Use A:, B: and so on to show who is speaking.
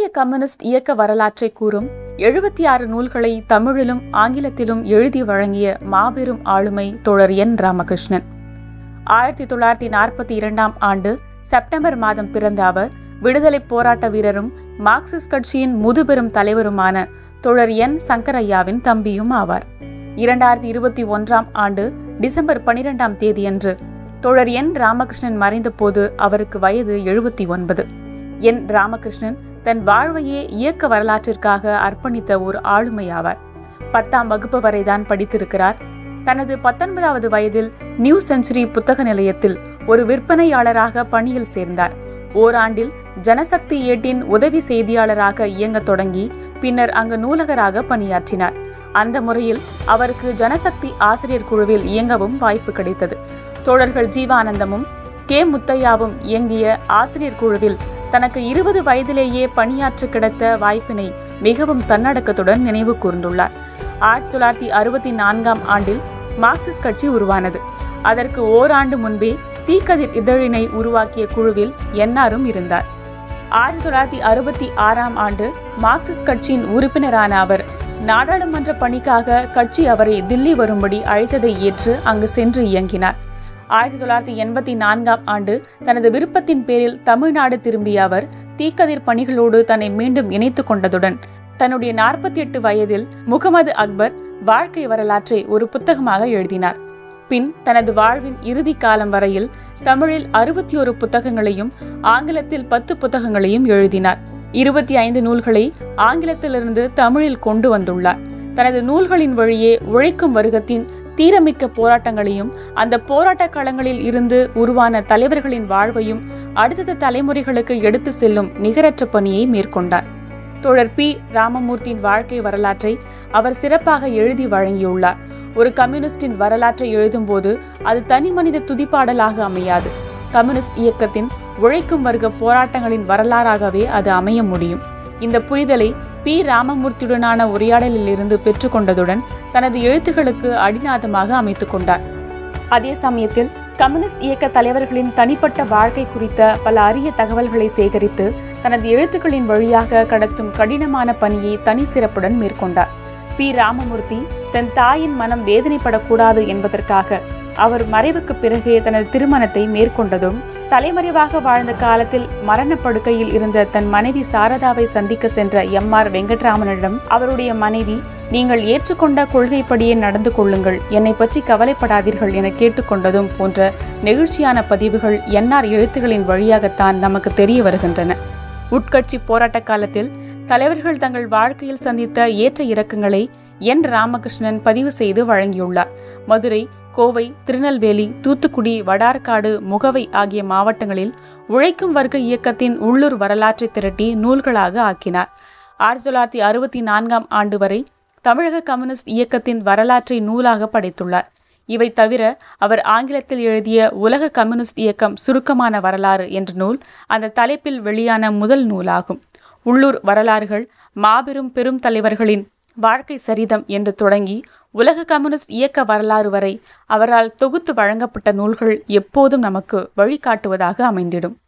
A: communist இயக்க வரலாற்றை கூறும் எழுபத்தி ஆறு நூல்களை தமிழிலும் ஆங்கிலத்திலும் எழுதி வழங்கிய மாபெரும் ஆளுமை தோழர் என் ராமகிருஷ்ணன் ஆயிரத்தி தொள்ளாயிரத்தி நாற்பத்தி இரண்டாம் ஆண்டு செப்டம்பர் மாதம் பிறந்த அவர் விடுதலை போராட்ட வீரரும் மார்க்சிஸ்ட் கட்சியின் முதுபெரும் தலைவருமான தோழர் என் சங்கரையாவின் தம்பியும் ஆவார் இரண்டாயிரத்தி இருபத்தி ஒன்றாம் ஆண்டு டிசம்பர் பனிரெண்டாம் தேதியன்று தோழர் என் ராமகிருஷ்ணன் மறைந்தபோது அவருக்கு வயது எழுபத்தி ஒன்பது என் ராமகிருஷ்ணன் தன் வாழ்வையே இயக்க வரலாற்றிற்காக அர்ப்பணித்த ஒரு ஆளுமையாவார் பத்தாம் வகுப்பு வரைதான் படித்திருக்கிறார் தனது பத்தொன்பதாவது வயதில் நியூ செஞ்சுரி புத்தக நிலையத்தில் ஒரு விற்பனையாளராக பணியில் சேர்ந்தார் ஓராண்டில் ஜனசக்தி ஏட்டின் உதவி செய்தியாளராக இயங்கத் தொடங்கி பின்னர் அங்கு நூலகராக பணியாற்றினார் அந்த முறையில் அவருக்கு ஜனசக்தி ஆசிரியர் குழுவில் இயங்கவும் வாய்ப்பு கிடைத்தது தோழர்கள் ஜீவானந்தமும் கே முத்தையாவும் இயங்கிய ஆசிரியர் குழுவில் தனக்கு இருபது வயதிலேயே பணியாற்ற கிடைத்த வாய்ப்பினை மிகவும் தன்னடக்கத்துடன் நினைவு கூர்ந்துள்ளார் ஆயிரத்தி தொள்ளாயிரத்தி அறுபத்தி நான்காம் ஆண்டில் மார்க்சிஸ்ட் கட்சி உருவானது அதற்கு ஓராண்டு முன்பே தீக்கதிர் இதழினை உருவாக்கிய குழுவில் என்ஆரும் இருந்தார் ஆயிரத்தி தொள்ளாயிரத்தி அறுபத்தி ஆறாம் ஆண்டு மார்க்சிஸ்ட் கட்சியின் உறுப்பினரான அவர் நாடாளுமன்ற பணிக்காக கட்சி அவரை தில்லி வரும்படி அழைத்ததை ஏற்று அங்கு சென்று இயங்கினார் ஆயிரத்தி தொள்ளாயிரத்தி எண்பத்தி நான்காம் ஆண்டு தனது விருப்பத்தின் பேரில் தமிழ்நாடு திரும்பிய அவர் தீக்கதிர் பணிகளோடு தன்னை மீண்டும் இணைத்துக் கொண்டதுடன் தன்னுடைய நாற்பத்தி எட்டு வயதில் முகமது அக்பர் வாழ்க்கை வரலாற்றை ஒரு புத்தகமாக எழுதினார் பின் தனது வாழ்வின் இறுதி காலம் வரையில் தமிழில் அறுபத்தி ஒரு புத்தகங்களையும் ஆங்கிலத்தில் பத்து புத்தகங்களையும் எழுதினார் இருபத்தி ஐந்து நூல்களை ஆங்கிலத்திலிருந்து தமிழில் கொண்டு வந்துள்ளார் தனது நூல்களின் வழியே உழைக்கும் வர்க்கத்தின் தீரமிக்க போராட்டங்களையும் அந்த போராட்ட களங்களில் இருந்து உருவான தலைவர்களின் வாழ்வையும் அடுத்த தலைமுறைகளுக்கு எடுத்து செல்லும் நிகரற்ற பணியை மேற்கொண்டார் தோழர் பி ராமமூர்த்தியின் வாழ்க்கை வரலாற்றை அவர் சிறப்பாக எழுதி வழங்கியுள்ளார் ஒரு கம்யூனிஸ்டின் வரலாற்றை எழுதும்போது அது தனி மனித துதிப்பாடலாக அமையாது கம்யூனிஸ்ட் இயக்கத்தின் உழைக்கும் வர்க்க போராட்டங்களின் வரலாறாகவே அது அமைய முடியும் இந்த புரிதலை பி ராமமூர்த்தியுடனான உரையாடலில் இருந்து பெற்றுக்கொண்டதுடன் தனது எழுத்துக்களுக்கு அடிநாதமாக அமைத்துக் கொண்டார் அதே சமயத்தில் கம்யூனிஸ்ட் இயக்க தலைவர்களின் தனிப்பட்ட வாழ்க்கை குறித்த பல அரிய தகவல்களை சேகரித்து தனது எழுத்துக்களின் வழியாக கடத்தும் கடினமான பணியை தனி சிறப்புடன் மேற்கொண்டார் பி ராமமூர்த்தி தன் தாயின் மனம் வேதனைப்படக்கூடாது என்பதற்காக அவர் மறைவுக்கு பிறகே தனது திருமணத்தை மேற்கொண்டதும் தலைமறைவாக வாழ்ந்த காலத்தில் மரணப்படுக்கையில் இருந்த தன் மனைவி சாரதாவை சந்திக்க சென்ற எம் ஆர் வெங்கட்ராமனிடம் அவருடைய மனைவி நீங்கள் ஏற்றுக்கொண்ட கொள்கைப்படியே நடந்து கொள்ளுங்கள் என்னை பற்றி கவலைப்படாதீர்கள் என கேட்டுக்கொண்டதும் போன்ற நெகிழ்ச்சியான பதிவுகள் என்ஆர் எழுத்துகளின் வழியாகத்தான் நமக்கு தெரிய வருகின்றன உட்கட்சி போராட்ட காலத்தில் தலைவர்கள் தங்கள் வாழ்க்கையில் சந்தித்த ஏற்ற இறக்கங்களை என் ராமகிருஷ்ணன் பதிவு செய்து வழங்கியுள்ளார் மதுரை கோவை திருநெல்வேலி தூத்துக்குடி வடார்காடு முகவை ஆகிய மாவட்டங்களில் உழைக்கும் வர்க்க இயக்கத்தின் உள்ளூர் வரலாற்றை திரட்டி நூல்களாக ஆக்கினார் ஆயிரத்தி தொள்ளாயிரத்தி அறுபத்தி நான்காம் ஆண்டு வரை தமிழக கம்யூனிஸ்ட் இயக்கத்தின் வரலாற்றை நூலாக படைத்துள்ளார் இவை தவிர அவர் ஆங்கிலத்தில் எழுதிய உலக கம்யூனிஸ்ட் இயக்கம் சுருக்கமான வரலாறு என்ற நூல் அந்த தலைப்பில் வெளியான முதல் நூலாகும் உள்ளூர் வரலாறுகள் மாபெரும் பெரும் தலைவர்களின் வாழ்க்கை சரிதம் என்று தொடங்கி உலக கம்யூனிஸ்ட் இயக்க வரலாறு வரை அவரால் தொகுத்து வழங்கப்பட்ட நூல்கள் எப்போதும் நமக்கு வழிகாட்டுவதாக அமைந்திடும்